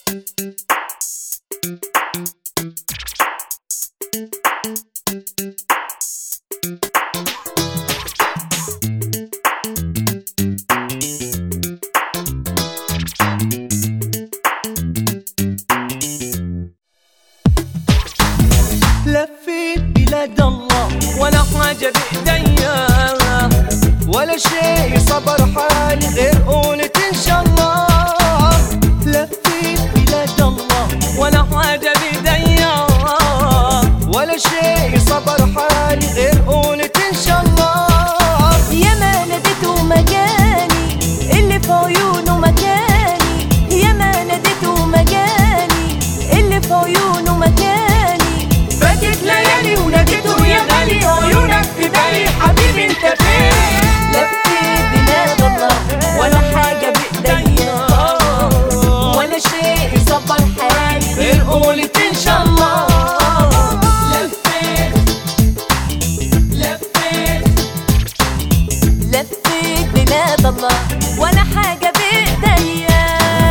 لفيت بلاد الله ولا حاجة بإيديا ولا شيء صبر حالي غير قولة إن شاء الله لفيت بلاد الله ولا حاجة بإيديا ولا شيء صبر حالي غير قولة إن شاء الله يا ما ناديته مجاني اللي في عيونه مكاني يا ما ناديته مجاني اللي في عيونه مكاني فاتت ليالي وناديته يا غالي عيونك في بالي حبيبي انت فين لفيت بلاد الله ولا حاجة بإيديا ولا شيء يصبر حالي غير قولة إن شاء الله لفيت لفيت لفيت بلاد الله ولا حاجة بإيديا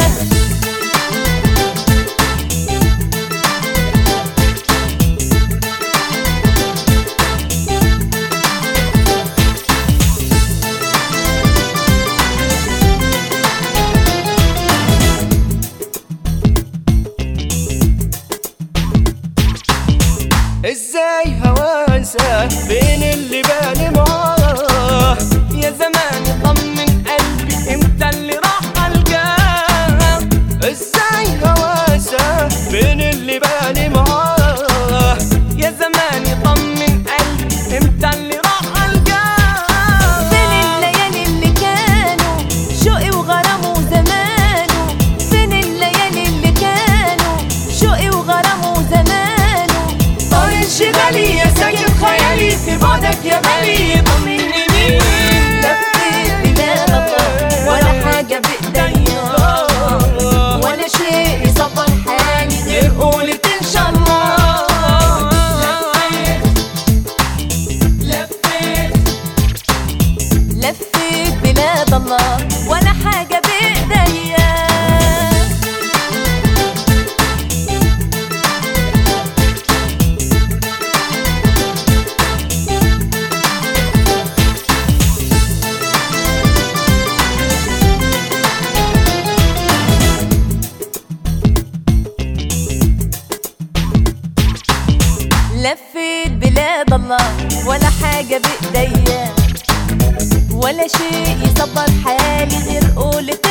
ازاي هوا انساه بين اللي بالي معاه يا زماني طمن قلبي امتى اللي راح القاه ازاي هوا انساه بين اللي بالي معاه يا زماني طمن قلبي امتى اللي راح القاه فين الليالي اللي كانوا شوقي وغرامه زمانه فين الليالي اللي كانوا شوقي وغرامه زمانه طار انشغالي يا ساكن خيالي في بعدك يا بالي طمني مين لفيت بلاد الله ولا حاجة بإيديا ولا شيء يصبر حالي غير قولة إن شاء الله لفيت لفيت بلاد الله ولا حاجة بإيديا لفيت بلاد الله ولا حاجة بإيديا ولا شيء يصبر حالي غير قولة